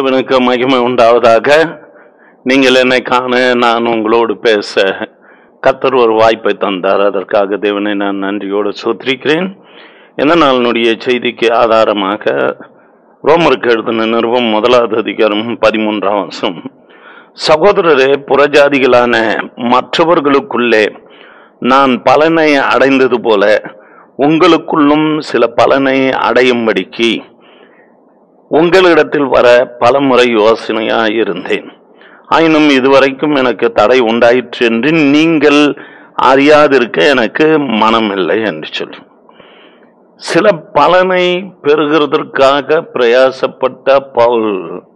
தேவனுக்கு மகிமை உண்டாவதாக நீங்கள் என்னை காண நான் உங்களோடு பேச கத்தர் ஒரு வாய்ப்பை தந்தார் அதற்காக தேவனை நான் நன்றியோடு சோத்திரிக்கிறேன் இந்த நாளினுடைய செய்திக்கு ஆதாரமாக ரோமருக்கு எழுதின நிறுவம் முதலாவது அதிகாரம் பதிமூன்றாம் வருஷம் சகோதரரே புறஜாதிகளான மற்றவர்களுக்குள்ளே நான் பலனை அடைந்தது போல உங்களுக்குள்ளும் சில பலனை அடையும்படிக்கு உங்களிடத்தில் வர பலமுறை யோசனையா இருந்தேன் ஆயினும் இதுவரைக்கும் எனக்கு தடை உண்டாயிற்று என்று நீங்கள் அறியாதிருக்க எனக்கு மனமில்லை என்று சொல்லி சில பலனை பெறுகிறதற்காக பிரயாசப்பட்ட பவுல்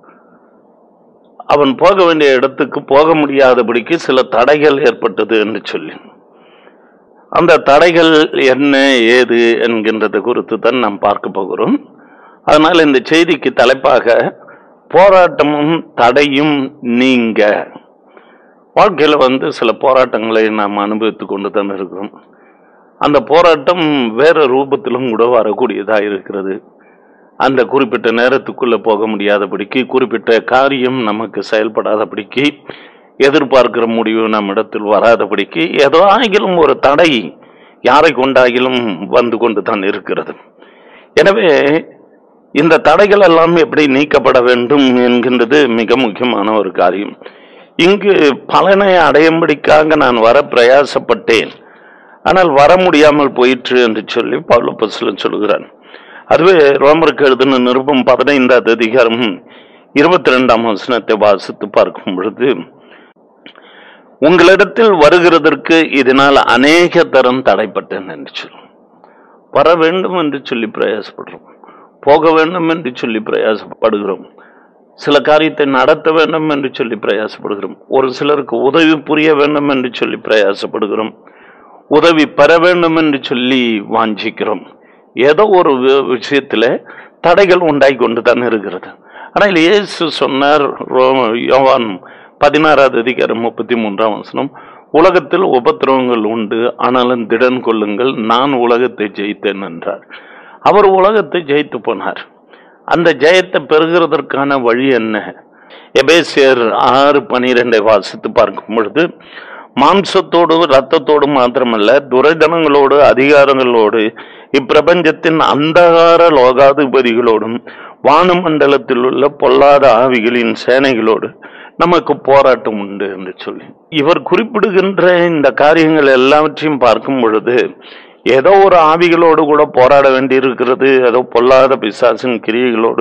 அவன் போக வேண்டிய இடத்துக்கு போக முடியாதபடிக்கு சில தடைகள் ஏற்பட்டது என்று சொல்லி அந்த தடைகள் என்ன ஏது என்கின்றது குறித்து தான் நாம் பார்க்க போகிறோம் அதனால் இந்த செய்திக்கு தலைப்பாக போராட்டமும் தடையும் நீங்க வாழ்க்கையில் வந்து சில போராட்டங்களை நாம் அனுபவித்து கொண்டு தான் இருக்கிறோம் அந்த போராட்டம் வேற ரூபத்திலும் கூட வரக்கூடியதாக இருக்கிறது அந்த குறிப்பிட்ட நேரத்துக்குள்ள போக முடியாதபடிக்கு குறிப்பிட்ட காரியம் நமக்கு செயல்படாதபடிக்கு எதிர்பார்க்கிற முடிவு நம்மிடத்தில் வராதபடிக்கு ஏதோ ஆகிலும் ஒரு தடை யாரை கொண்டாகிலும் வந்து கொண்டு தான் இருக்கிறது எனவே இந்த தடைகள் எல்லாம் எப்படி நீக்கப்பட வேண்டும் என்கின்றது மிக முக்கியமான ஒரு காரியம் இங்கு பலனை அடையும்படிக்காக நான் வர பிரயாசப்பட்டேன் ஆனால் வர முடியாமல் போயிற்று என்று சொல்லி பவுலப்பஸ்லன் சொல்கிறான் அதுவே ரோமருக்கு எழுதின நிருபம் பதினைந்தாவது அதிகாரம் இருபத்தி ரெண்டாம் வசனத்தை வாசித்து பார்க்கும் பொழுது உங்களிடத்தில் வருகிறதற்கு இதனால் அநேக தரம் தடைப்பட்டேன் என்று சொல்லும் வர வேண்டும் என்று சொல்லி பிரயாசப்படுறோம் போக வேண்டும் என்று சொல்லி பிரயாசப்படுகிறோம் சில காரியத்தை நடத்த வேண்டும் என்று சொல்லி பிரயாசப்படுகிறோம் ஒரு சிலருக்கு உதவி புரிய வேண்டும் என்று சொல்லி பிரயாசப்படுகிறோம் உதவி பெற வேண்டும் என்று சொல்லி வாஞ்சிக்கிறோம் ஏதோ ஒரு வி- விஷயத்துல தடைகள் உண்டாகி கொண்டு தான் இருக்கிறது ஆனால் இயேசு சொன்னார் ரோ- யோவான் பதினாறாவது அதிகாரம் முப்பத்தி மூன்றாம் வசனம் உலகத்தில் உபத்திரவங்கள் உண்டு ஆனாலும் திடன் கொள்ளுங்கள் நான் உலகத்தை ஜெயித்தேன் என்றார் அவர் உலகத்தை ஜெயித்து போனார் அந்த ஜெயத்தை பெறுகிறதற்கான வழி என்ன எபேசியர் ஆறு பனிரெண்டை வாசித்து பார்க்கும் பொழுது மாம்சத்தோடு இரத்தத்தோடு மாத்திரமல்ல துரைதனங்களோடு அதிகாரங்களோடு இப்பிரபஞ்சத்தின் அந்தகார லோகாதிபதிகளோடும் வானமண்டலத்தில் உள்ள பொல்லாத ஆவிகளின் சேனைகளோடு நமக்கு போராட்டம் உண்டு என்று சொல்லி இவர் குறிப்பிடுகின்ற இந்த காரியங்கள் எல்லாவற்றையும் பார்க்கும் பொழுது ஏதோ ஒரு ஆவிகளோடு கூட போராட வேண்டியிருக்கிறது ஏதோ பொல்லாத பிசாசின் கிரியைகளோடு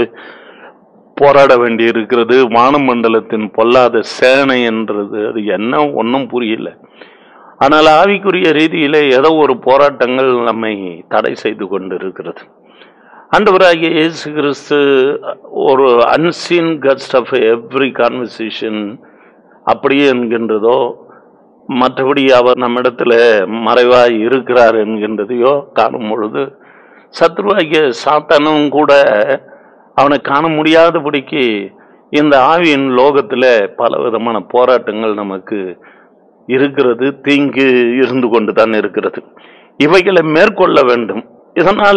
போராட வேண்டி இருக்கிறது வானமண்டலத்தின் பொல்லாத சேனை என்றது அது என்ன ஒன்றும் புரியல ஆனால் ஆவிக்குரிய ரீதியிலே ஏதோ ஒரு போராட்டங்கள் நம்மை தடை செய்து கொண்டு இருக்கிறது ஆண்டவராகிய இயேசு கிறிஸ்து ஒரு unseen guest of every conversation அப்படியே என்கின்றதோ மற்றபடி அவர் நம்மிடத்துல மறைவாய் இருக்கிறார் என்கின்றதையோ காணும் பொழுது சத்ருவாகிய சாத்தானும் கூட அவனை காண முடியாதபடிக்கு இந்த ஆவியின் லோகத்துல பல விதமான போராட்டங்கள் நமக்கு இருக்கிறது தீங்கு இருந்து கொண்டு தான் இருக்கிறது இவைகளை மேற்கொள்ள வேண்டும் இதனால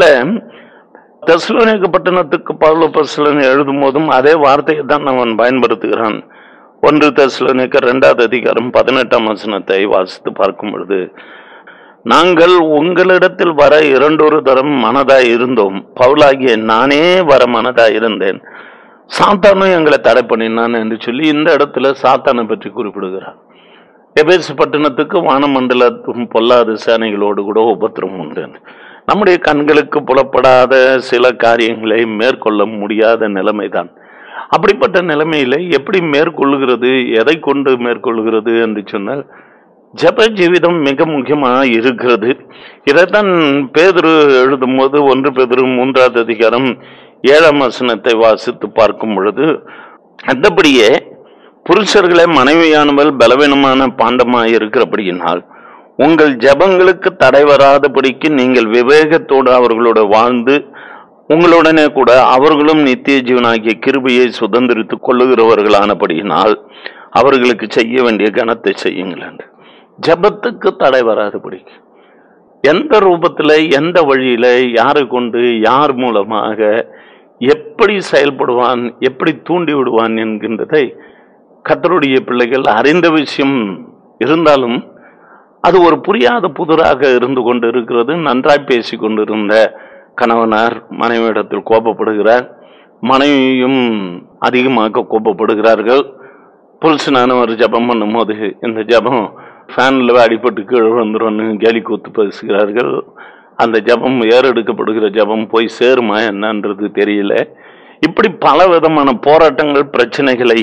தெசலோனிக்க பட்டணத்துக்கு பவுல பசலன் எழுதும் போதும் அதே வார்த்தையை தான் அவன் பயன்படுத்துகிறான் ஒன்று தெசலோனிக்க இரண்டாவது அதிகாரம் பதினெட்டாம் வசனத்தை வாசித்து பார்க்கும் பொழுது நாங்கள் உங்களிடத்தில் வர இரண்டொரு தரம் மனதாய் இருந்தோம் பவுலாகிய நானே வர மனதாய் இருந்தேன் சாத்தானும் எங்களை தடை பண்ணினான் என்று சொல்லி இந்த இடத்துல சாத்தானை பற்றி குறிப்பிடுகிறார் எபேசு பட்டணத்துக்கு வானமண்டலத்தும் பொல்லாத சேனைகளோடு கூட உபத்திரம் உண்டு நம்முடைய கண்களுக்கு புலப்படாத சில காரியங்களை மேற்கொள்ள முடியாத நிலைமைதான் அப்படிப்பட்ட நிலைமையில எப்படி மேற்கொள்ளுகிறது எதை கொண்டு மேற்கொள்ளுகிறது என்று சொன்னால் ஜப ஜீவிதம் மிக முக்கியமாக இருக்கிறது இதைத்தான் பேதுரு எழுதும்போது ஒன்று பேதுரு மூன்றாவது அதிகாரம் ஏழாம் வசனத்தை வாசித்து பார்க்கும் பொழுது அந்தபடியே புருஷர்களே மனைவியானவள் பலவீனமான பாண்டமாய் இருக்கிறபடியினால் உங்கள் ஜெபங்களுக்கு தடை வராதபடிக்கு நீங்கள் விவேகத்தோடு அவர்களோட வாழ்ந்து உங்களுடனே கூட அவர்களும் நித்திய ஜீவனாகிய கிருபையை சுதந்திரித்துக் கொள்ளுகிறவர்களானபடியினால் அவர்களுக்கு செய்ய வேண்டிய கணத்தை செய்யுங்கள் என்று ஜெபத்துக்கு தடை வராதபடிக்கு எந்த ரூபத்துல எந்த வழியில யாரை கொண்டு யார் மூலமாக எப்படி செயல்படுவான் எப்படி தூண்டி விடுவான் என்கின்றதை கத்தருடைய பிள்ளைகள் அறிந்த விஷயம் இருந்தாலும் அது ஒரு புரியாத புதிராக இருந்து கொண்டு இருக்கிறது நன்றாய் பேசி கொண்டிருந்த கணவனார் மனைவியிடத்தில் கோபப்படுகிறார் மனைவியும் அதிகமாக கோபப்படுகிறார்கள் புருஷனானவர் ஜபம் பண்ணும்போது இந்த ஜபம் ஃபேனில் அடிபட்டு கீழே வந்துடும் கேலி கூத்து பேசுகிறார்கள் அந்த ஜபம் ஏறெடுக்கப்படுகிற ஜபம் போய் சேருமா என்னன்றது தெரியல இப்படி பல விதமான போராட்டங்கள் பிரச்சனைகளை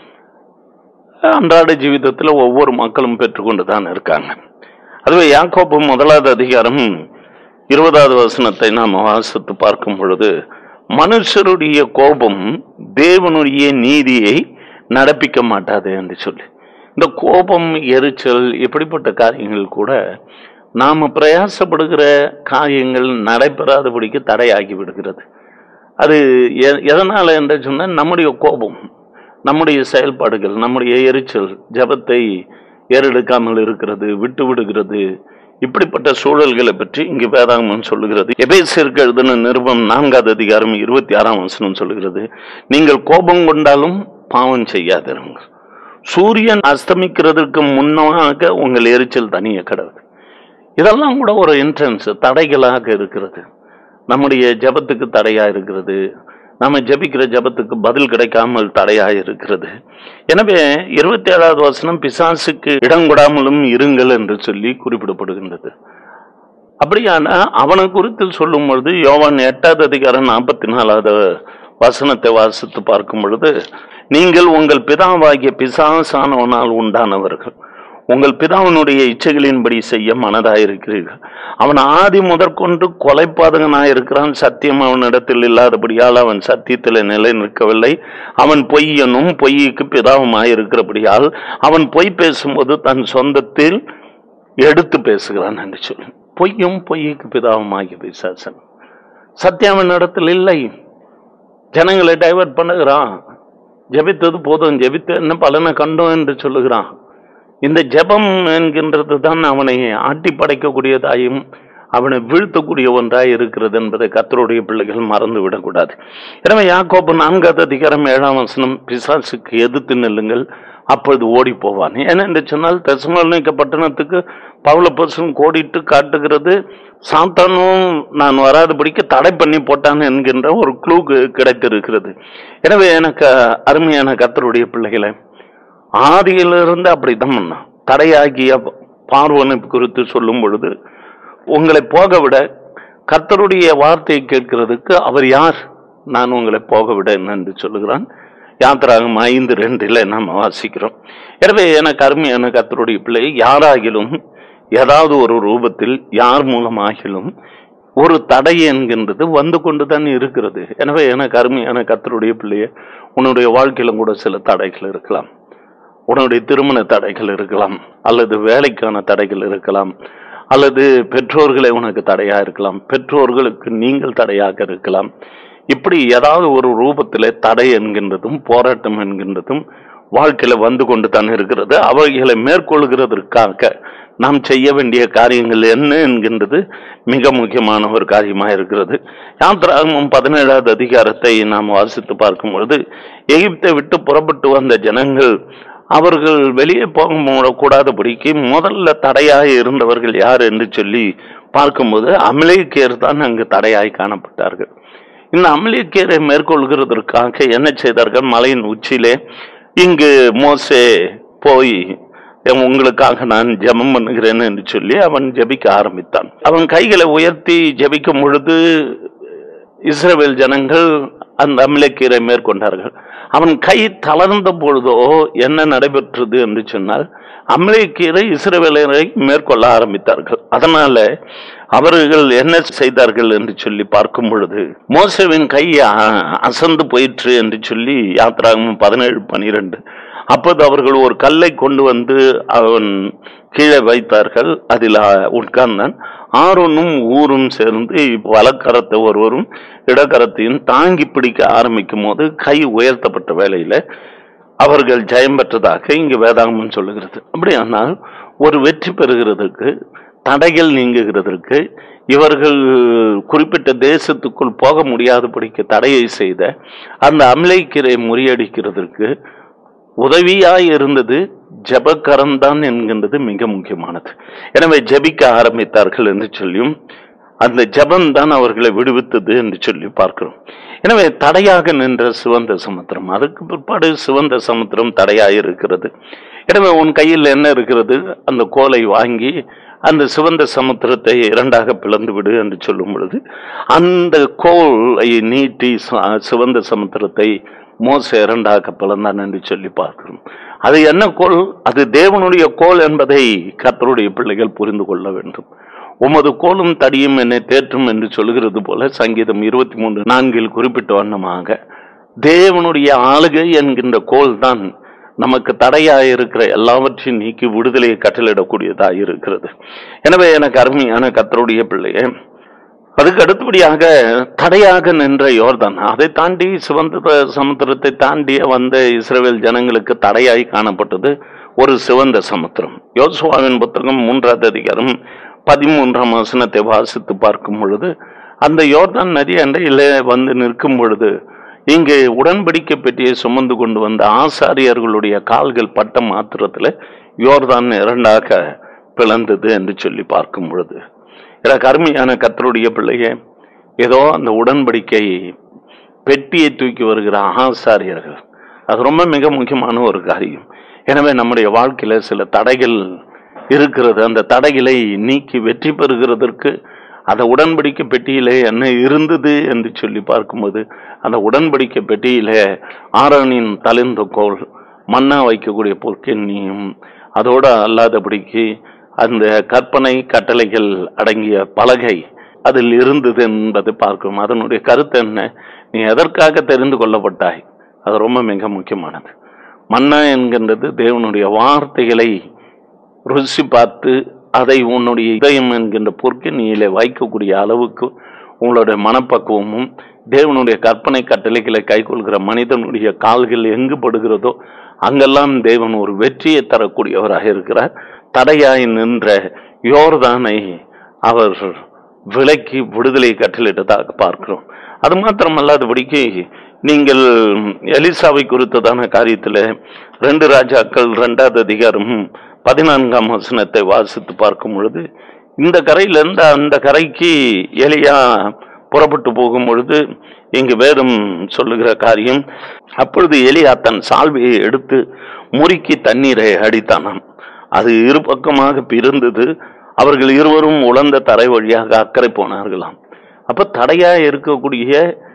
அன்றாட ஜீவிதத்தில் ஒவ்வொரு மக்களும் பெற்றுக்கொண்டு தான் இருக்காங்க அதுவே யாக்கோப்பு முதலாவது அதிகாரம் இருபதாவது வசனத்தை நாம் வாசித்து பார்க்கும் பொழுது மனுஷருடைய கோபம் தேவனுடைய நீதியை நடப்பிக்க மாட்டாது என்று சொல்லி இந்த கோபம் எரிச்சல் இப்படிப்பட்ட காரியங்கள் கூட நாம பிரயாசப்படுகிற காரியங்கள் நடைபெறாதபடிக்கு தடையாகி விடுகிறது அது எ- எதனால என்று சொன்னால் நம்முடைய கோபம் நம்முடைய செயல்பாடுகள் நம்முடைய எரிச்சல் ஜபத்தை ஏறெடுக்காமல் இருக்கிறது விட்டு விடுகிறது இப்படிப்பட்ட சூழல்களை பற்றி இங்கு வேதாகமம் சொல்லுகிறது எபேசியருக்கு எழுதின நிருபம் நான்காவது அதிகாரம் இருபத்தி ஆறாம் வசனம் சொல்லுகிறது நீங்கள் கோபம் கொண்டாலும் பாவம் செய்யாதிருங்கள் சூரியன் அஸ்தமிக்கிறதுக்கு முன்னாக உங்கள் எரிச்சல் தனிய கடவுள் இதெல்லாம் கூட ஒரு என்ட்ரன்ஸ் தடைகளாக இருக்கிறது நம்முடைய ஜெபத்துக்கு தடையா இருக்கிறது நம்ம ஜெபிக்கிற ஜெபத்துக்கு பதில் கிடைக்காமல் தடையா இருக்கிறது எனவே இருபத்தி ஏழாவது வசனம் பிசாசுக்கு இடம் கொடாமலும் இருங்கள் என்று சொல்லி குறிப்பிடப்படுகின்றது அப்படியான அவனை குறித்து சொல்லும் பொழுது யோவான் எட்டாவது அதிகாரம் நாற்பத்தி நாலாவது வசனத்தை வாசித்து பார்க்கும் பொழுது நீங்கள் உங்கள் பிதாவாகிய பிசாசானவனால் உண்டானவர்கள் உங்கள் பிதாவினுடைய இச்சைகளின்படி செய்ய மனதாயிருக்கிறீர்கள் அவன் ஆதி முதற்கொண்டு கொலைப்பாதகனாயிருக்கிறான் சத்தியம் அவனிடத்தில் இல்லாதபடியால் அவன் சத்தியத்தில் நிலை நிற்கவில்லை அவன் பொய்யனும் பொய்யுக்கு பிதாவுமாயிருக்கிறபடியால் அவன் பொய் பேசும்போது தன் சொந்தத்தில் எடுத்து பேசுகிறான் என்று சொல்லி பொய்யும் பொய்யுக்கு பிதாவுமாகிய பிசாசன் சத்தியம் இடத்தில் இல்லை ஜனங்களை டைவர்ட் பண்ணுகிறான் ஜெபித்தது போதும் ஜெபித்த என்ன பலனை கண்டோம் என்று சொல்லுகிறான் இந்த ஜெபம் என்கின்றது தான் அவனை ஆட்டி படைக்கக்கூடியதாயும் அவனை வீழ்த்தக்கூடிய ஒன்றாய் இருக்கிறது என்பதை கத்தருடைய பிள்ளைகள் மறந்து விடக்கூடாது எனவே யாக்கோப்பு நான்காவது அதிகாரம் ஏழாம் வசனம் பிசாசுக்கு எதிர்த்து நில்லுங்கள் அப்பொழுது ஓடி போவான் ஏனென்று சொன்னால் தசுமலிக்க பட்டணத்துக்கு பவுல பர்சன் கோடிட்டு காட்டுகிறது சாத்தானும் நான் வராதபடிக்கு தடை பண்ணி போட்டான் என்கின்ற ஒரு க்ளூ கிடைத்திருக்கிறது எனவே எனக்கு அருமையான கத்தருடைய பிள்ளைகளை ஆதியிலிருந்து அப்படித்தான் பண்ணான் தடையாகிய பார்வனை குறித்து சொல்லும் பொழுது உங்களை போக விட கர்த்தருடைய வார்த்தையை கேட்கிறதுக்கு அவர் யார் நான் உங்களை போக விட என்று சொல்லுகிறான் யாத்திராகம் ஐந்து ரெண்டில் நாம் வாசிக்கிறோம் எனவே எனக்கு அருமையான கர்த்தருடைய பிள்ளை யாராகிலும் ஏதாவது ஒரு ரூபத்தில் யார் மூலமாகிலும் ஒரு தடை என்கின்றது வந்து கொண்டு தான் இருக்கிறது எனவே எனக்கு அருமையான கர்த்தருடைய பிள்ளைய உன்னுடைய வாழ்க்கையிலும் கூட சில தடைகள் இருக்கலாம் உன்னுடைய திருமண தடைகள் இருக்கலாம் அல்லது வேலைக்கான தடைகள் இருக்கலாம் அல்லது பெற்றோர்களை உனக்கு தடையா இருக்கலாம் பெற்றோர்களுக்கு நீங்கள் தடையாக இருக்கலாம் இப்படி ஏதாவது ஒரு ரூபத்தில் தடை என்கின்றதும் போராட்டம் என்கின்றதும் வாழ்க்கையில வந்து கொண்டு தான் இருக்கிறது அவைகளை மேற்கொள்கிறதற்காக நாம் செய்ய வேண்டிய காரியங்கள் என்ன என்கின்றது மிக முக்கியமான ஒரு காரியமா இருக்கிறது யாத்திராகமும் பதினேழாவது அதிகாரத்தை நாம் வாசித்து பார்க்கும் பொழுது எகிப்தை விட்டு புறப்பட்டு வந்த ஜனங்கள் அவர்கள் வெளியே போக கூடாதபடிக்கு முதல்ல தடையாய் இருந்தவர்கள் யார் என்று சொல்லி பார்க்கும்போது அமலேக்கியர் தான் அங்கு தடையாய் காணப்பட்டார்கள் இந்த அமலேக்கியரை மேற்கொள்கிறதற்காக என்ன செய்தார்கள் மலையின் உச்சியிலே இங்கு மோசே போய் உங்களுக்காக நான் ஜெபம் பண்ணுகிறேன் என்று சொல்லி அவன் ஜெபிக்க ஆரம்பித்தான் அவன் கைகளை உயர்த்தி ஜெபிக்கும் பொழுது இஸ்ரவேல் ஜனங்கள் அந்த அமலேக்கீரை மேற்கொண்டார்கள் அவன் கை தளர்ந்த பொழுதோ என்ன நடைபெற்றது என்று சொன்னால் அமலேக்கீரை இஸ்ரவேலரை மேற்கொள்ள ஆரம்பித்தார்கள் அதனால அவர்கள் என்ன செய்தார்கள் என்று சொல்லி பார்க்கும் பொழுது மோசவின் கை அ- அசந்து போயிற்று என்று சொல்லி யாத்திராகமும் பதினேழு பனிரெண்டு அப்போது அவர்கள் ஒரு கல்லை கொண்டு வந்து அவன் கீழே வைத்தார்கள் அதில் அ- உட்கார்ந்தான் ஆரோனும் ஊரும் சேர்ந்து வலக்கரத்தை ஒருவரும் இடக்கரத்தையும் தாங்கி பிடிக்க ஆரம்பிக்கும் போது கை உயர்த்தப்பட்ட வேளையில அவர்கள் ஜெயம் பெற்றதாக இங்கு வேதாகமம் சொல்லுகிறது அப்படியானால் ஒரு வெற்றி பெறுகிறதுக்கு தடைகள் நீங்குகிறதற்கு இவர்கள் குறிப்பிட்ட தேசத்துக்குள் போக முடியாதபடிக்கு தடையை செய்த அந்த அமலைக்கிரை முறியடிக்கிறதற்கு உதவியாய் இருந்தது ஜபக்கரம்தான் என்கின்றது மிக முக்கியமானது எனவே ஜெபிக்க ஆரம்பித்தார்கள் என்று சொல்லியும் அந்த ஜபம் தான் அவர்களை விடுவித்தது என்று சொல்லி பார்க்கிறோம் எனவே தடையாக நின்ற சிவந்த சமுத்திரம் அதுக்கு பிற்பாடு சிவந்த சமுத்திரம் தடையாக இருக்கிறது எனவே உன் கையில் என்ன இருக்கிறது அந்த கோலை வாங்கி அந்த சிவந்த சமுத்திரத்தை இரண்டாக பிளந்து விடு என்று சொல்லும் பொழுது அந்த கோலை நீட்டி ச- சிவந்த சமுத்திரத்தை மோச இரண்டாக பிளந்தான் என்று சொல்லி பார்க்கிறோம் அது என்ன கோல் அது தேவனுடைய கோல் என்பதை கர்த்தருடைய பிள்ளைகள் புரிந்து கொள்ள வேண்டும் உமது கோலும் தடியும் என்னை தேற்றும் என்று சொல்கிறது போல சங்கீதம் இருபத்தி மூன்று நான்கில் குறிப்பிட்ட வண்ணமாக தேவனுடைய ஆளுகை என்கின்ற கோல் தான் நமக்கு தடையாக இருக்கிற எல்லாவற்றையும் நீக்கி விடுதலையை கட்டளிடக்கூடியதாக இருக்கிறது எனவே எனக்கு அருமையான கர்த்தருடைய பிள்ளையே அதுக்கு அடுத்தபடியாக தடையாக நின்ற யோர்தான் அதை தாண்டி சிவந்த சமுத்திரத்தை தாண்டி வந்த இஸ்ரவேல் ஜனங்களுக்கு தடையாய் காணப்பட்டது ஒரு சிவந்த சமுத்திரம் யோசுவாவின் புத்தகம் மூன்றாவது அதிகாரம் பதிமூன்றாம் வசனத்தை வாசித்து பார்க்கும் பொழுது அந்த யோர்தான் நதி அண்டையில் வந்து நிற்கும் பொழுது இங்கே உடன்படிக்கை பெட்டியை சுமந்து கொண்டு வந்த ஆசாரியர்களுடைய கால்கள் பட்ட மாத்திரத்தில் யோர்தான் இரண்டாக பிளந்தது என்று சொல்லி பார்க்கும் பொழுது எனக்கு அருமையான கத்தருடைய பிள்ளையே ஏதோ அந்த உடன்படிக்கை பெட்டியை தூக்கி வருகிற ஆசாரியர்கள் அது ரொம்ப மிக முக்கியமான ஒரு காரியம் எனவே நம்முடைய வாழ்க்கையில சில தடைகள் இருக்கிறது அந்த தடைகளை நீக்கி வெற்றி பெறுகிறதற்கு அந்த உடன்படிக்கை பெட்டியிலே என்ன இருந்தது என்று சொல்லி பார்க்கும்போது அந்த உடன்படிக்கை பெட்டியிலே ஆரோனின் தலிந்த கோல் மண்ணா வைக்கக்கூடிய பொற்கெண்ணியும் அதோடு அல்லாதபடிக்கு அந்த கற்பனை கட்டளைகள் அடங்கிய பலகை அதில் இருந்தது என்பதை பார்க்கிறோம் அதனுடைய கருத்து என்ன நீ எதற்காக தெரிந்து கொள்ளப்பட்டாய் அது ரொம்ப மிக முக்கியமானது மன்னா என்கின்றது தேவனுடைய வார்த்தைகளை ருசி பார்த்து அதை உன்னுடைய இதயம் என்கின்ற பொற்கண்ணியிலே வைக்கக்கூடிய அளவுக்கு உங்களுடைய மனப்பக்குவமும் தேவனுடைய கற்பனை கட்டளைகளை கைக்கொள்கிற மனிதனுடைய கால்கள் எங்கு படுகிறதோ அங்கெல்லாம் தேவன் ஒரு வெற்றியை தரக்கூடியவராக இருக்கிறார் தடையாய் நின்ற யோர்தானை அவர் விலக்கி விடுதலை கட்டளிட்டதாக பார்க்கிறோம் அது மாத்திரமல்லாதபடிக்கு நீங்கள் எலிசாவை குறித்ததான காரியத்தில் ரெண்டு ராஜாக்கள் ரெண்டாவது அதிகாரம் பதினான்காம் வசனத்தை வாசித்து பார்க்கும் பொழுது இந்த கரையிலிருந்து அந்த கரைக்கு எலியா புறப்பட்டு போகும் பொழுது இங்கு வேதம் சொல்லுகிற காரியம் அப்பொழுது எலியா தன் சால்வையை எடுத்து முறுக்கி தண்ணீரை அடித்தானாம் அது இரு பக்கமாக பிரிந்தது அவர்கள் இருவரும் உலர்ந்த தரை வழியாக அக்கறை போனார்களாம் அப்ப தடையா இருக்கக்கூடிய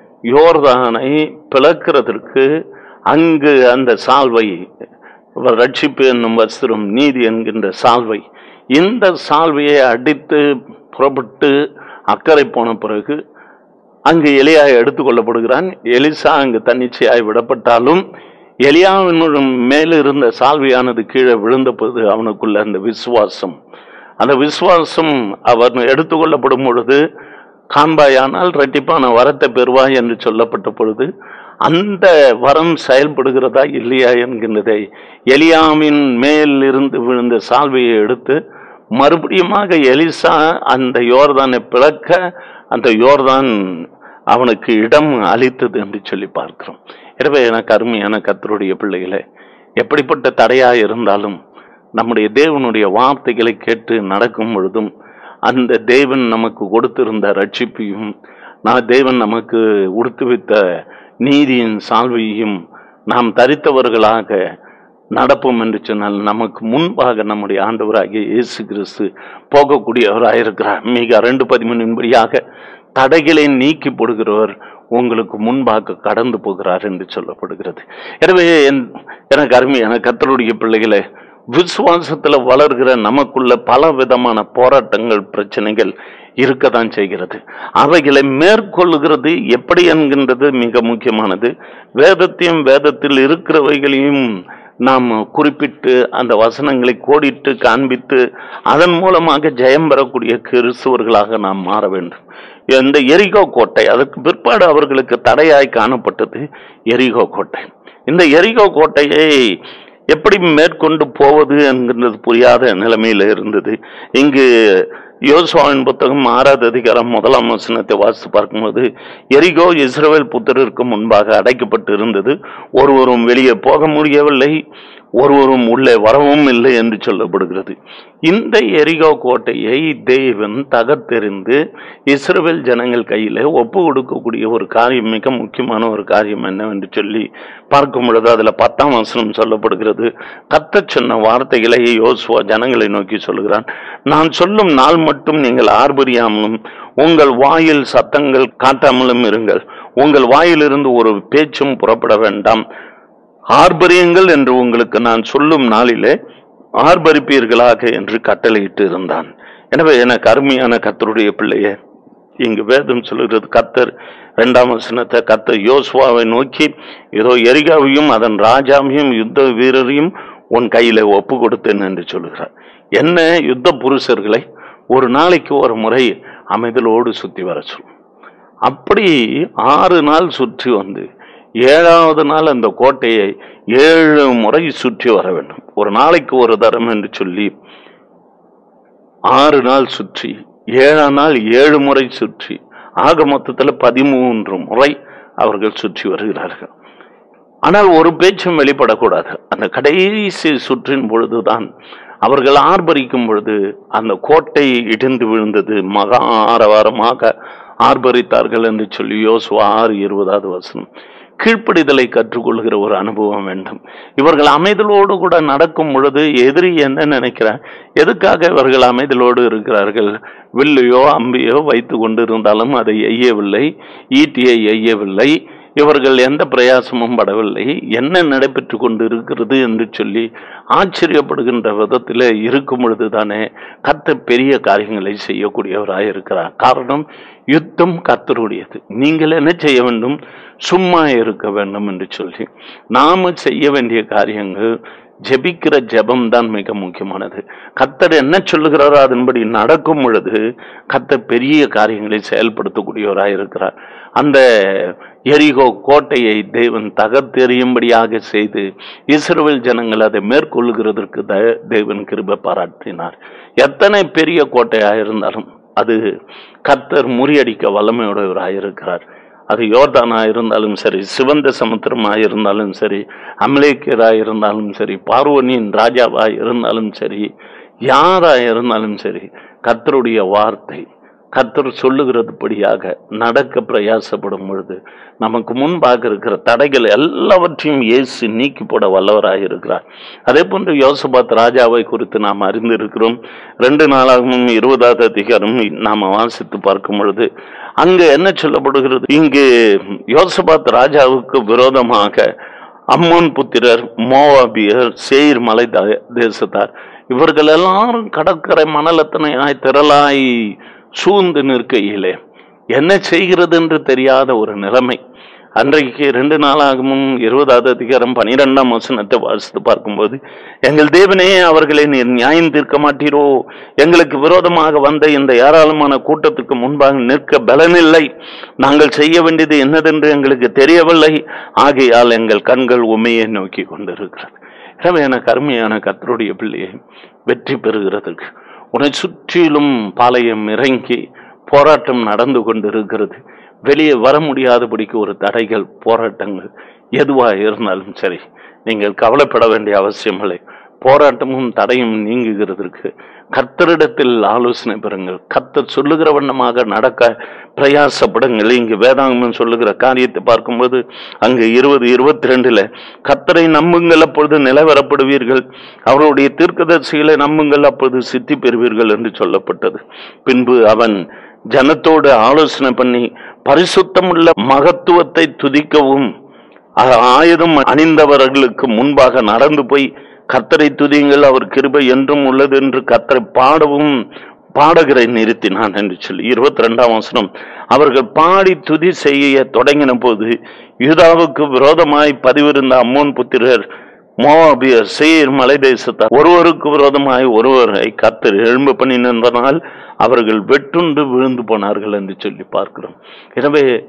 யோர்தானை பிளக்கிறதற்கு அங்கு அந்த சால்வை ரட்சிப்பு என்னும் வஸ்திரம் நீதி என்கின்ற சால்வை இந்த சால்வையை அடித்து புறப்பட்டு அக்கறை போன பிறகு அங்கு எலியா எடுத்துக்கொள்ளப்படுகிறான் எலிசா அங்கு தன்னிச்சையாய் விடப்பட்டாலும் எலியாவின் மேல் இருந்த சால்வையானது கீழே விழுந்தபோது அவனுக்குள்ள அந்த விசுவாசம் அந்த விசுவாசம் அவர் எடுத்துக்கொள்ளப்படும் பொழுது காண்பாயானால் இரட்டிப்பான வரத்தை பெறுவாய் என்று சொல்லப்பட்ட பொழுது அந்த வரம் செயல்படுகிறதா இல்லையா என்கின்றதை எலியாவின் மேல் இருந்து விழுந்த சால்வையை எடுத்து மறுபடியுமாக எலிசா அந்த யோர்தானை பிளக்க அந்த யோர்தான் அவனுக்கு இடம் அளித்தது என்று சொல்லி பார்க்கிறோம் எனவே எனக்கு அருமையான கத்தருடைய பிள்ளைகளே எப்படிப்பட்ட தடையா இருந்தாலும் நம்முடைய தேவனுடைய வார்த்தைகளை கேட்டு நடக்கும் பொழுதும் அந்த தேவன் நமக்கு கொடுத்திருந்த ரட்சிப்பையும் நான் தேவன் நமக்கு உடுத்து வைத்த நீதியின் சால்வையும் நாம் தரித்தவர்களாக நடப்போம் என்று சொன்னால் நமக்கு முன்பாக நம்முடைய ஆண்டவராகிய இயேசு கிறிஸ்து போகக்கூடியவராக இருக்கிறார் மிக ரெண்டு பதிமூணின்படியாக தடைகளை நீக்கி போடுகிறவர் உங்களுக்கு முன்பாக கடந்து போகிறார் என்று சொல்லப்படுகிறது எனவே என்- எனக்கு அருமையான கத்தருடைய பிள்ளைகளை விசுவாசத்துல வளர்கிற நமக்குள்ள பல விதமான போராட்டங்கள் பிரச்சனைகள் இருக்கத்தான் செய்கிறது அவைகளை மேற்கொள்ளுகிறது எப்படி என்கின்றது மிக முக்கியமானது வேதத்தையும் வேதத்தில் இருக்கிறவைகளையும் நாம் குறிப்பிட்டு அந்த வசனங்களை கோடிட்டு காண்பித்து அதன் மூலமாக ஜெயம் பெறக்கூடிய கிறிஸ்துவர்களாக நாம் மாற வேண்டும் இந்த எரிகோ கோட்டை அதற்கு பிற்பாடு அவர்களுக்கு தடையாய் காணப்பட்டது எரிகோ கோட்டை இந்த எரிகோ கோட்டையை எப்படி மேற்கொண்டு போவது என்கின்றது புரியாத நிலைமையில இருந்தது இங்கு யோசுவாவின் புத்தகம் ஆறாவது அதிகாரம் முதலாம் வசனத்தை வாசித்து பார்க்கும்போது எரிகோ இஸ்ரவேல் புத்திரருக்கு முன்பாக அடைக்கப்பட்டு இருந்தது ஒருவரும் வெளியே போக முடியவில்லை ஒருவரும் உள்ளே வரவும் இல்லை என்று சொல்லப்படுகிறது இந்த எரிகோ கோட்டையை தேவன் தகர்த்தெறிந்து இஸ்ரவேல் ஜனங்கள் கையில ஒப்பு கொடுக்கக்கூடிய ஒரு காரியம் மிக முக்கியமான ஒரு காரியம் என்னவென்று சொல்லி பார்க்கும் பொழுது அதுல பத்தாம் வசனம் சொல்லப்படுகிறது கத்தச் சொன்ன வார்த்தைகளை யோசுவா ஜனங்களை நோக்கி சொல்லுகிறான் நான் சொல்லும் நாள் மட்டும் நீங்கள் ஆர்ப்பரியாமலும் உங்கள் வாயில் சத்தங்கள் காட்டாமலும் இருங்கள் உங்கள் வாயிலிருந்து ஒரு பேச்சும் புறப்பட வேண்டாம் ஆர்ப்பரியுங்கள் என்று உங்களுக்கு நான் சொல்லும் நாளிலே ஆர்ப்பரிப்பீர்களாக என்று கட்டளையிட்டு இருந்தான் எனவே எனக்கு அருமையான கத்தருடைய பிள்ளையே இங்கு வேதம் சொல்லுகிறது கத்தர் இரண்டாம் வசனத்தை கத்தர் யோசுவாவை நோக்கி ஏதோ எரிகாவையும் அதன் ராஜாவையும் யுத்த வீரரையும் உன் கையில ஒப்பு கொடுத்தேன் என்று சொல்லுகிறார் என்ன யுத்த புருஷர்களை ஒரு நாளைக்கு ஒரு முறை அமைதலோடு சுத்தி வர சொல் அப்படி ஆறு நாள் சுற்றி வந்து ஏழாவது நாள் அந்த கோட்டையை ஏழு முறை சுற்றி வர வேண்டும் ஒரு நாளைக்கு ஒரு தரம் என்று சொல்லி ஆறு நாள் சுற்றி ஏழாம் நாள் ஏழு முறை சுற்றி ஆக மொத்தத்தில் பதிமூன்று முறை அவர்கள் சுற்றி வருகிறார்கள் ஆனால் ஒரு பேச்சும் வெளிப்படக்கூடாது அந்த கடைசி சுற்றின் பொழுதுதான் அவர்கள் ஆர்ப்பரிக்கும் பொழுது அந்த கோட்டை இடிந்து விழுந்தது மகா ஆரவாரமாக ஆர்ப்பரித்தார்கள் என்று சொல்லி யோசுவா ஆறு இருபதாவது வசனம் கீழ்ப்படிதலை கற்றுக்கொள்கிற ஒரு அனுபவம் வேண்டும் இவர்கள் அமைதலோடு கூட நடக்கும் பொழுது எதிரி என்ன நினைக்கிறார் எதுக்காக இவர்கள் அமைதலோடு இருக்கிறார்கள் வில்லையோ அம்பியோ வைத்து கொண்டு இருந்தாலும் அதை எய்யவில்லை ஈட்டியை எய்யவில்லை இவர்கள் எந்த பிரயாசமும் படவில்லை என்ன நடைபெற்று கொண்டு இருக்கிறது என்று சொல்லி ஆச்சரியப்படுகின்ற விதத்தில் இருக்கும் பொழுதுதானே கத்த பெரிய காரியங்களை செய்யக்கூடியவராக இருக்கிறார் காரணம் யுத்தம் கத்தருடையது நீங்கள் என்ன செய்ய வேண்டும் சும்மா இருக்க வேண்டும் என்று சொல்லி நாம செய்ய வேண்டிய காரியங்கள் ஜெபிக்கிற ஜெபம் தான் மிக முக்கியமானது கத்தர் என்ன சொல்லுகிறாரோ அதன்படி நடக்கும் பொழுது கத்தர் பெரிய காரியங்களை செயல்படுத்தக்கூடியவராக இருக்கிறார் அந்த எரிகோ கோட்டையை தேவன் தகர்த்தெறியும்படியாக செய்து இஸ்ரவேல் ஜனங்கள் அதை மேற்கொள்ளுகிறதற்கு த- தேவன் கிருபை பாராட்டினார் எத்தனை பெரிய கோட்டையாக இருந்தாலும் அது கத்தர் முறியடிக்க வல்லமையுடையவராக இருக்கிறார் அது யோர்தானா இருந்தாலும் சரி சிவந்த சமுத்திரமாக இருந்தாலும் சரி அமலேக்கியராக இருந்தாலும் சரி பார்வனியின் ராஜாவாக இருந்தாலும் சரி யாராக இருந்தாலும் சரி கர்த்தருடைய வார்த்தை கர்த்தர் சொல்லுகிறதுபடியாக நடக்க பிரயாசப்படும் பொழுது நமக்கு முன்பாக இருக்கிற தடைகள் எல்லாவற்றையும் இயேசு நீக்கி போட வல்லவராக இருக்கிறார் அதே போன்று யோசபாத் ராஜாவை குறித்து நாம் அறிந்திருக்கிறோம் ரெண்டு நாளாகவும் இருபதாவது அதிகாரம் நாம் வாசித்து பார்க்கும் பொழுது அங்கு என்ன சொல்லப்படுகிறது இங்கு யோசபாத் ராஜாவுக்கு விரோதமாக அம்மோன் புத்திரர் மோவாபியர் சேயிர் மலை த- தேசத்தார் இவர்கள் எல்லாரும் கடற்கரை மணலத்தனையாய் திரளாய் சூழ்ந்து நிற்கையிலே என்ன செய்கிறது என்று தெரியாத ஒரு நிலைமை அன்றைக்கு ரெண்டு நாளாகவும் இருபதாவது அதிகாரம் பனிரெண்டாம் வசனத்தை வாசித்து பார்க்கும்போது எங்கள் தேவனே அவர்களை நீர் நியாயம் தீர்க்க மாட்டீரோ எங்களுக்கு விரோதமாக வந்த இந்த ஏராளமான கூட்டத்துக்கு முன்பாக நிற்க பலனில்லை நாங்கள் செய்ய வேண்டியது என்னதென்று எங்களுக்கு தெரியவில்லை ஆகையால் எங்கள் கண்கள் உண்மையை நோக்கி கொண்டிருக்கிறது எனவே எனக்கு அருமையான கத்தருடைய பிள்ளையை வெற்றி பெறுகிறதுக்கு உன்னை சுற்றிலும் பாளையம் இறங்கி போராட்டம் நடந்து கொண்டிருக்கிறது வெளியே வர முடியாதபடிக்கு ஒரு தடைகள் போராட்டங்கள் எதுவாக இருந்தாலும் சரி நீங்கள் கவலைப்பட வேண்டிய அவசியமில்லை போராட்டமும் தடையும் நீங்குகிறதற்கு கர்த்தரிடத்தில் ஆலோசனை பெறுங்கள் கர்த்தர் சொல்லுகிற வண்ணமாக நடக்க பிரயாசப்படுங்கள் இங்கு வேதாங்கமம் சொல்லுகிற காரியத்தை பார்க்கும்போது அங்கு இருபது இருபத்தி ரெண்டுல கர்த்தரை நம்புங்கள் அப்பொழுது நிலவரப்படுவீர்கள் அவருடைய தீர்க்கதரிசிகளை நம்புங்கள் அப்பொழுது சித்தி பெறுவீர்கள் என்று சொல்லப்பட்டது பின்பு அவன் ஜனத்தோடு ஆலோசனை பண்ணி பரிசுத்தமுள்ள மகத்துவத்தை துதிக்கவும் அ- ஆயுதம் அணிந்தவர்களுக்கு முன்பாக நடந்து போய் கர்த்தரை துதியுங்கள் அவர் கிருபை என்றும் உள்ளது என்று கர்த்தரை பாடவும் பாடகரை நிறுத்தினான் என்று சொல்லி இருபத்தி ரெண்டாம் வசனம் அவர்கள் பாடி துதி செய்ய தொடங்கின போது யூதாவுக்கு விரோதமாய் பதிவிருந்த அம்மோன் புத்திரர் மோவாபியர் சேர் மலை தேசத்தார் ஒருவருக்கு விரோதமாய் ஒருவரை கர்த்தர் எழும்பு பண்ணினதனால் அவர்கள் வெட்டுண்டு விழுந்து போனார்கள் என்று சொல்லி பார்க்கிறோம் எனவே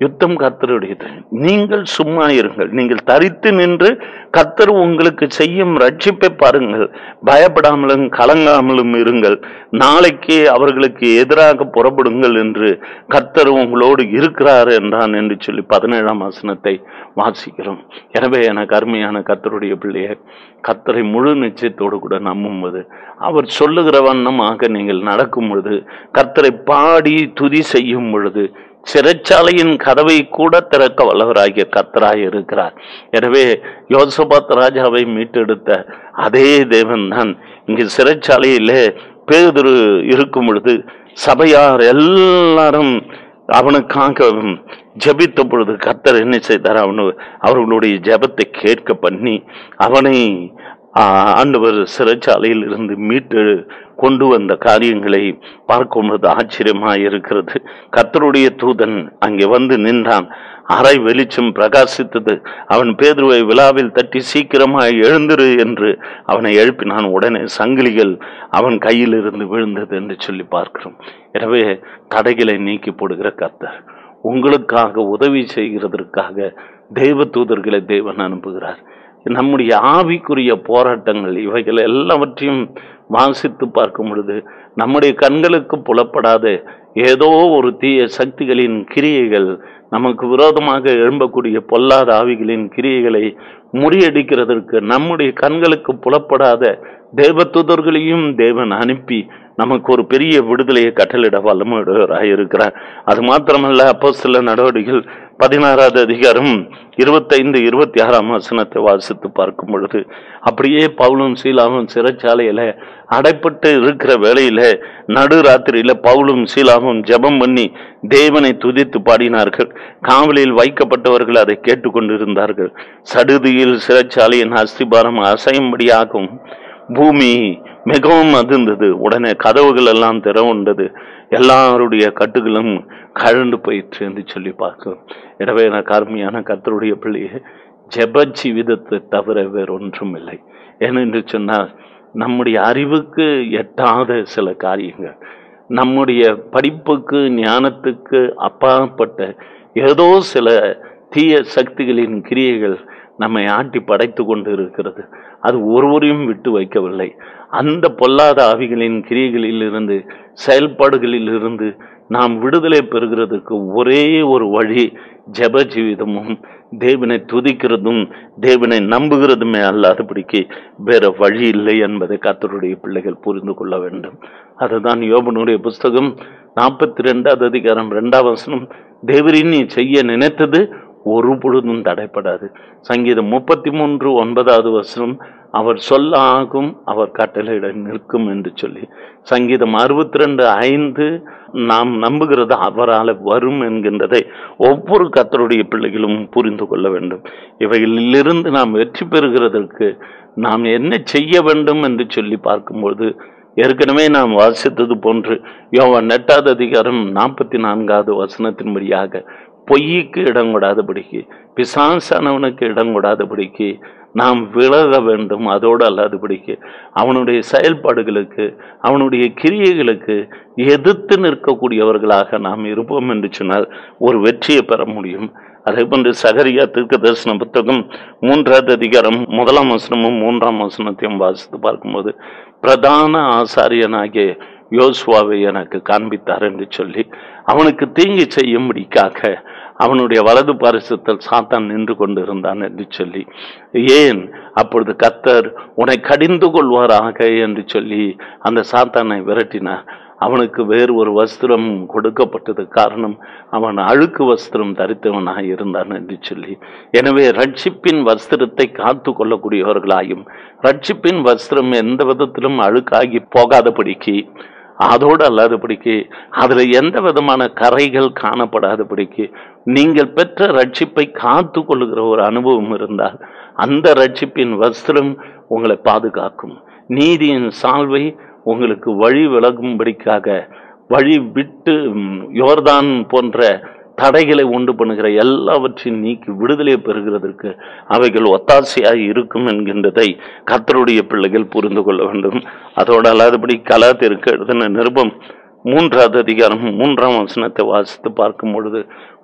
யுத்தம் கர்த்தருடையது நீங்கள் சும்மா இருங்கள் நீங்கள் தரித்து நின்று கர்த்தர் உங்களுக்கு செய்யும் ரட்சிப்பை பாருங்கள் பயப்படாமலும் கலங்காமலும் இருங்கள் நாளைக்கு அவர்களுக்கு எதிராக புறப்படுங்கள் என்று கர்த்தர் உங்களோடு இருக்கிறார் என்றான் என்று சொல்லி பதினேழாம் வசனத்தை வாசிக்கிறோம் எனவே எனக்கு அருமையான கர்த்தருடைய பிள்ளையை கர்த்தரை முழு நிச்சயத்தோடு கூட நம்பும்போது அவர் சொல்லுகிற வண்ணமாக நீங்கள் நடக்கும் பொழுது கர்த்தரை பாடி துதி செய்யும் பொழுது சிறைச்சாலையின் கதவை கூட திறக்க வல்லவராகிய கர்த்தராய் இருக்கிறார் எனவே யோசபாத் ராஜாவை மீட்டெடுத்த அதே தேவன் தான் இங்கு சிறைச்சாலையிலே பேதுரு இருக்கும் பொழுது சபையார் எல்லாரும் அவனுக்காக ஜெபித்த பொழுது கர்த்தர் என்ன செய்தார் அவனு அவர்களுடைய ஜெபத்தை கேட்க பண்ணி அவனை ஆ, ஆண்டவர் சிறைச்சாலையில் இருந்து மீட்டு கொண்டு வந்த காரியங்களை பார்க்கும்போது ஆச்சரியமாக இருக்கிறது கர்த்தருடைய தூதன் அங்கே வந்து நின்றான் அறை வெளிச்சம் பிரகாசித்தது அவன் பேதுருவை விழாவில் தட்டி சீக்கிரமாய் எழுந்திரு என்று அவனை எழுப்பினான் உடனே சங்கிலிகள் அவன் கையில் இருந்து விழுந்தது என்று சொல்லி பார்க்கிறோம் எனவே தடைகளை நீக்கி போடுகிற கர்த்தர் உங்களுக்காக உதவி செய்கிறதற்காக தெய்வ தூதர்களை தேவன் அனுப்புகிறார் நம்முடைய ஆவிக்குரிய போராட்டங்கள் இவைகள் எல்லாவற்றையும் வாசித்து பார்க்கும் பொழுது நம்முடைய கண்களுக்கு புலப்படாத ஏதோ ஒரு தீய சக்திகளின் கிரியைகள் நமக்கு விரோதமாக எழும்பக்கூடிய பொல்லாத ஆவிகளின் கிரியைகளை முறியடிக்கிறதற்கு நம்முடைய கண்களுக்கு புலப்படாத தேவதூதர்களையும் தேவன் அனுப்பி நமக்கு ஒரு பெரிய விடுதலையை கட்டளிட வல்லமுடையவராக இருக்கிறார் அது மாத்திரமல்ல அப்போ சில நடவடிக்கைகள் பதினாறாவது அதிகாரம் இருபத்தைந்து இருபத்தி ஆறாம் வசனத்தை வாசித்து பார்க்கும் பொழுது அப்படியே பவுலும் சீலாவும் சிறைச்சாலையில அடைப்பட்டு இருக்கிற வேளையில நடு ராத்திரியில பவுலும் சீலாவும் ஜெபம் பண்ணி தேவனை துதித்து பாடினார்கள் காவலில் வைக்கப்பட்டவர்கள் அதை கேட்டுக்கொண்டிருந்தார்கள் சடுதியில் சிறைச்சாலையின் அஸ்திபாரம் அசையும்படியாகும் பூமி மிகவும் அதிர்ந்தது உடனே கதவுகள் எல்லாம் திறவுண்டது எல்லாருடைய கட்டுகளும் கழண்டு போயிற்று என்று சொல்லி பார்க்கிறோம் எனவே எனக்கு அருமையான கர்த்தருடைய பிள்ளையே ஜெப ஜீவிதத்தை தவிர வேறு ஒன்றும் இல்லை ஏனென்று சொன்னால் நம்முடைய அறிவுக்கு எட்டாத சில காரியங்கள் நம்முடைய படிப்புக்கு ஞானத்துக்கு அப்பாற்பட்ட ஏதோ சில தீய சக்திகளின் கிரியைகள் நம்மை ஆட்டி படைத்து கொண்டு இருக்கிறது அது ஒருவரையும் விட்டு வைக்கவில்லை அந்த பொல்லாத ஆவிகளின் கிரியைகளில் இருந்து செயல்பாடுகளில் இருந்து நாம் விடுதலை பெறுகிறதுக்கு ஒரே ஒரு வழி ஜெப ஜீவிதமும் தேவனை துதிக்கிறதும் தேவனை நம்புகிறதுமே அல்லாதபடிக்கு வேற வழி இல்லை என்பதை கர்த்தருடைய பிள்ளைகள் புரிந்து கொள்ள வேண்டும் அதுதான் யோபனுடைய புஸ்தகம் நாற்பத்தி ரெண்டாவது அதிகாரம் ரெண்டாம் வசனம் தேவரின் நீ செய்ய நினைத்தது ஒரு பொழுதும் தடைப்படாது சங்கீதம் முப்பத்தி மூன்று ஒன்பதாவது வசனம் அவர் சொல்ல ஆகும் அவர் கட்டளையிட நிற்கும் என்று சொல்லி சங்கீதம் அறுபத்தி ரெண்டு ஐந்து நாம் நம்புகிறது அவரால் வரும் என்கின்றதை ஒவ்வொரு கத்தருடைய பிள்ளைகளும் புரிந்து கொள்ள வேண்டும் இவைகளிலிருந்து நாம் வெற்றி பெறுகிறதற்கு நாம் என்ன செய்ய வேண்டும் என்று சொல்லி பார்க்கும்போது ஏற்கனவே நாம் வாசித்தது போன்று யோவான் எட்டாவது அதிகாரம் நாற்பத்தி நான்காவது வசனத்தின்படியாக பொய்க்கு இடம் கொடாதபடிக்கு பிசாசானவனுக்கு இடம் கொடாதபடிக்கு நாம் விலக வேண்டும் அதோடு அல்லாதபடிக்கு அவனுடைய செயல்பாடுகளுக்கு அவனுடைய கிரியைகளுக்கு எதிர்த்து நிற்கக்கூடியவர்களாக நாம் இருப்போம் என்று சொன்னால் ஒரு வெற்றியை பெற முடியும் அதே போன்று சகரியா தீர்க்க தரிசன புத்தகம் மூன்றாவது அதிகாரம் முதலாம் வசனமும் மூன்றாம் வசனத்தையும் வாசித்து பார்க்கும்போது பிரதான ஆசாரியனாகிய யோசுவாவை எனக்கு காண்பித்தார் என்று சொல்லி அவனுக்கு தீங்கு செய்யும்படிக்காக அவனுடைய வலது பாரிசத்தில் சாத்தான் நின்று கொண்டிருந்தான் என்று சொல்லி ஏன் அப்பொழுது கத்தர் உன்னை கடிந்து கொள்வாராக என்று சொல்லி அந்த சாத்தானை விரட்டினார் அவனுக்கு வேறு ஒரு வஸ்திரம் கொடுக்கப்பட்டது காரணம் அவன் அழுக்கு வஸ்திரம் தரித்தவனாக இருந்தான் என்று சொல்லி எனவே ரட்சிப்பின் வஸ்திரத்தை காத்து கொள்ளக்கூடியவர்களாயும் ரட்சிப்பின் வஸ்திரம் எந்த விதத்திலும் அழுக்காகி போகாதபடிக்கு அதோடு அல்லாதபடிக்கு அதில் எந்த விதமான கரைகள் காணப்படாதபடிக்கு நீங்கள் பெற்ற ரட்சிப்பை காத்து கொள்ளுகிற ஒரு அனுபவம் இருந்தால் அந்த ரட்சிப்பின் வஸ்திரம் உங்களை பாதுகாக்கும் நீதியின் சால்வை உங்களுக்கு வழி விலகும்படிக்காக வழி விட்டு ம், யோர்தான் போன்ற தடைகளை உண்டு பண்ணுகிற எல்லாவற்றையும் நீக்கி விடுதலை பெறுகிறதற்கு அவைகள் ஒத்தாசையாய் இருக்கும் என்கின்றதை கர்த்தருடைய பிள்ளைகள் புரிந்து கொள்ள வேண்டும் அதோடு அல்லாதபடி கலாத்திற்கு எழுதின நிருபம் மூன்றாவது அதிகாரம் மூன்றாம் வசனத்தை வாசித்து பார்க்கும் பொழுது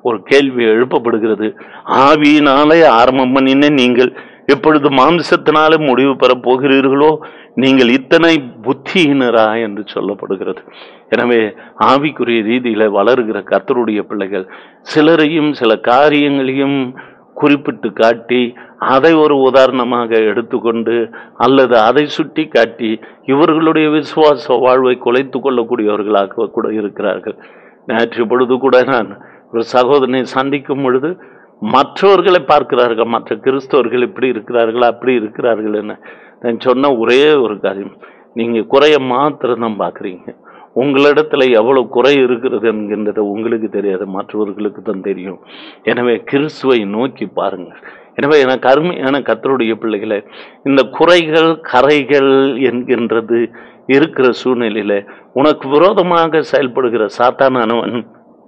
ஒரு கேள்வி எழுப்பப்படுகிறது ஆவியினாலே ஆரம்பம் பண்ணின நீங்கள் எப்பொழுது மாம்சத்தினாலே முடிவு பெறப் போகிறீர்களோ நீங்கள் இத்தனை புத்தியினரா என்று சொல்லப்படுகிறது எனவே ஆவிக்குரிய ரீதியில வளருகிற கர்த்தருடைய பிள்ளைகள் சிலரையும் சில காரியங்களையும் குறிப்பிட்டு காட்டி அதை ஒரு உதாரணமாக எடுத்துக்கொண்டு அல்லது அதை சுட்டி காட்டி இவர்களுடைய விசுவாச வாழ்வை குலைத்து கொள்ளக்கூடியவர்களாக கூட இருக்கிறார்கள் நேற்று பொழுது கூட நான் ஒரு சகோதரனை சந்திக்கும் பொழுது மற்றவர்களை பார்க்கிறார்கள் மற்ற கிறிஸ்தவர்கள் இப்படி இருக்கிறார்கள் அப்படி இருக்கிறார்கள் என்ன நான் சொன்ன ஒரே ஒரு காரியம் நீங்க குறைய மாத்திரம் தான் பார்க்குறீங்க உங்களிடத்துல எவ்வளவு குறை இருக்கிறது என்கின்றது உங்களுக்கு தெரியாது மற்றவர்களுக்கு தான் தெரியும் எனவே கிறிஸ்துவை நோக்கி பாருங்கள் எனவே எனக்கு அருமையான கத்தருடைய பிள்ளைகளை இந்த குறைகள் கரைகள் என்கின்றது இருக்கிற சூழ்நிலையில உனக்கு விரோதமாக செயல்படுகிற சாத்தானவன்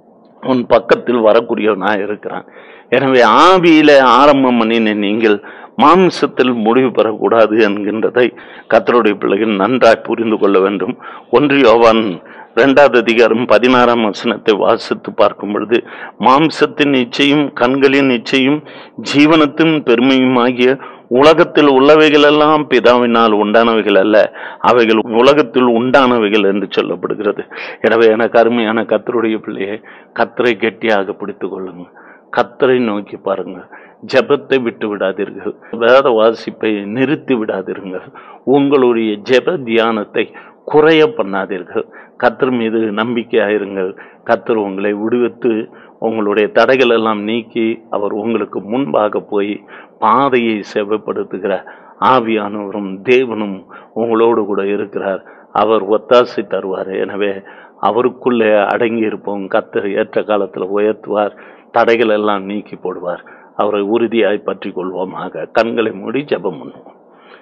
உன் பக்கத்தில் வரக்கூடியவனா இருக்கிறான் எனவே ஆவியில ஆரம்பம் பண்ணின நீங்கள் மாம்சத்தில் முடிவு பெறக்கூடாது என்கின்றதை கத்தருடைய பிள்ளைகள் நன்றாய் புரிந்து கொள்ள வேண்டும் ஒன்று யோவான் இரண்டாவது அதிகாரம் பதினாறாம் வசனத்தை வாசித்து பார்க்கும் பொழுது மாம்சத்தின் இச்சையும் கண்களின் இச்சையும் ஜீவனத்தின் பெருமையும் ஆகிய உலகத்தில் உள்ளவைகள் எல்லாம் பிதாவினால் உண்டானவைகள் அல்ல அவைகள் உலகத்தில் உண்டானவைகள் என்று சொல்லப்படுகிறது எனவே எனக்கு அருமையான கத்தருடைய பிள்ளையை கத்தரை கெட்டியாக பிடித்துக் கொள்ளுங்க கத்தரை நோக்கி பாருங்க ஜெபத்தை விட்டு விடாதீர்கள் வேத வாசிப்பை நிறுத்தி விடாதீர்கள் உங்களுடைய ஜெப தியானத்தை குறைய பண்ணாதீர்கள் கத்தர் மீது நம்பிக்கையாயிருங்கள் கத்தர் உங்களை விடுவித்து உங்களுடைய தடைகள் எல்லாம் நீக்கி அவர் உங்களுக்கு முன்பாக போய் பாதையை செவப்படுத்துகிற ஆவியானவரும் தேவனும் உங்களோடு கூட இருக்கிறார் அவர் ஒத்தாசை தருவார் எனவே அவருக்குள்ளே அடங்கி இருப்போம் கத்தர் ஏற்ற காலத்தில் உயர்த்துவார் தடைகள் எல்லாம் நீக்கி போடுவார் அவரை உறுதியாய் பற்றி கொள்வோமாக கண்களை மூடி ஜெபம் பண்ணுவோம்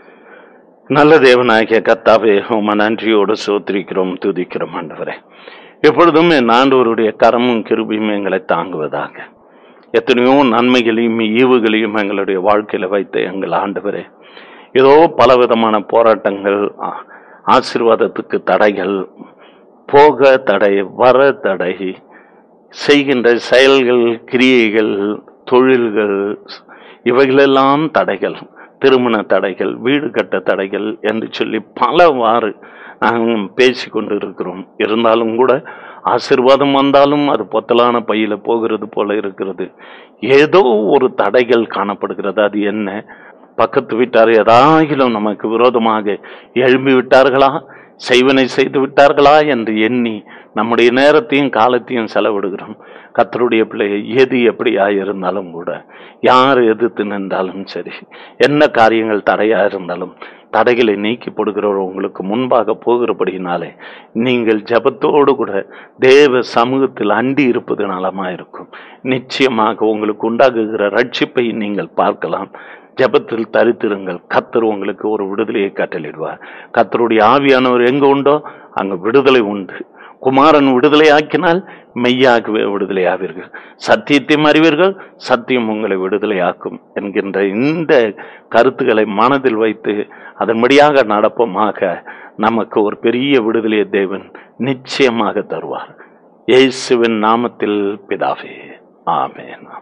நல்ல தேவனாகிய கத்தாவே உம நன்றியோடு சோத்திரிக்கிறோம் துதிக்கிறோம் ஆண்டவரே எப்பொழுதும் என் ஆண்டவருடைய கரமும் கிருபியும் எங்களை தாங்குவதாக எத்தனையோ நன்மைகளையும் ஈவுகளையும் எங்களுடைய வாழ்க்கையில வைத்த எங்கள் ஆண்டவரே ஏதோ பலவிதமான போராட்டங்கள் ஆ- ஆசீர்வாதத்துக்கு தடைகள் போக தடை வர தடை செய்கின்ற செயல்கள் கிரியைகள் தொழில்கள் இவைகளெல்லாம் தடைகள் திருமண தடைகள் வீடு கட்ட தடைகள் என்று சொல்லி பலவாறு நாங்கள் பேசி கொண்டு இருக்கிறோம் இருந்தாலும் கூட ஆசீர்வாதம் வந்தாலும் அது பொத்தலான பையில போகிறது போல இருக்கிறது ஏதோ ஒரு தடைகள் காணப்படுகிறது அது என்ன பக்கத்து வீட்டார் ஏதாகிலும் நமக்கு விரோதமாக எழும்பி விட்டார்களா செய்வனை செய்து விட்டார்களா என்று எண்ணி நம்முடைய நேரத்தையும் காலத்தையும் செலவிடுகிறோம் கத்தருடைய பிள்ளையை எது எப்படியா இருந்தாலும் கூட யார் எதிர்த்து நின்றாலும் சரி என்ன காரியங்கள் தடையா இருந்தாலும் தடைகளை நீக்கி போடுகிறவர் உங்களுக்கு முன்பாக போகிறபடியினாலே நீங்கள் ஜெபத்தோடு கூட தேவ சமூகத்தில் அண்டி இருப்பது நலமா இருக்கும் நிச்சயமாக உங்களுக்கு உண்டாகுகிற ரட்சிப்பை நீங்கள் பார்க்கலாம் ஜெபத்தில் தரித்திருங்கள் கத்தர் உங்களுக்கு ஒரு விடுதலையை கட்டளிடுவார் கத்தருடைய ஆவியானவர் எங்க உண்டோ அங்க விடுதலை உண்டு குமாரன் விடுதலை ஆக்கினால் மெய்யாகவே விடுதலை ஆவீர்கள் சத்தியத்தை அறிவீர்கள் சத்தியம் உங்களை விடுதலையாக்கும் என்கின்ற இந்த கருத்துக்களை மனதில் வைத்து அதன்படியாக நடப்பமாக நமக்கு ஒரு பெரிய விடுதலையை தேவன் நிச்சயமாக தருவார் இயேசுவின் நாமத்தில் பிதாவே ஆமென் ஆமென்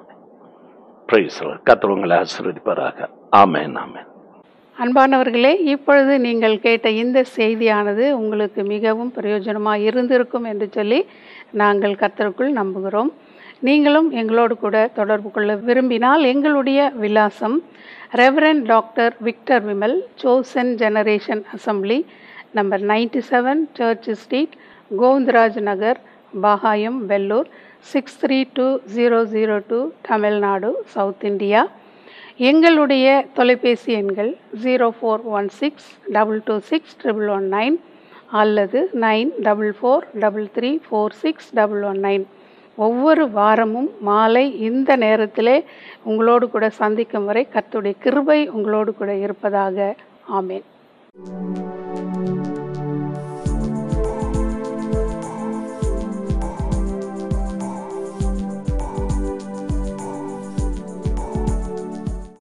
பிரைஸ் கத்தர் உங்களை ஆசீர்வதிப்பாராக ஆமென் ஆமென் அன்பானவர்களே இப்பொழுது நீங்கள் கேட்ட இந்த செய்தியானது உங்களுக்கு மிகவும் பிரயோஜனமாக இருந்திருக்கும் என்று சொல்லி நாங்கள் கர்த்தருக்குள் நம்புகிறோம் நீங்களும் எங்களோடு கூட தொடர்பு கொள்ள விரும்பினால் எங்களுடைய விலாசம் reverend doctor Victor Vimal chosen generation assembly number ninety seven church street Govindaraj நகர் Bagayam Vellore six three two zero zero two Tamil Nadu south India எங்களுடைய தொலைபேசி எண்கள் zero four one six double two six triple one nine அல்லது nine double four double three four six double one nine ஒவ்வொரு வாரமும் மாலை இந்த நேரத்திலே உங்களோடு கூட சந்திக்கும் வரை கர்த்தருடைய கிருபை உங்களோடு கூட இருப்பதாக ஆமேன்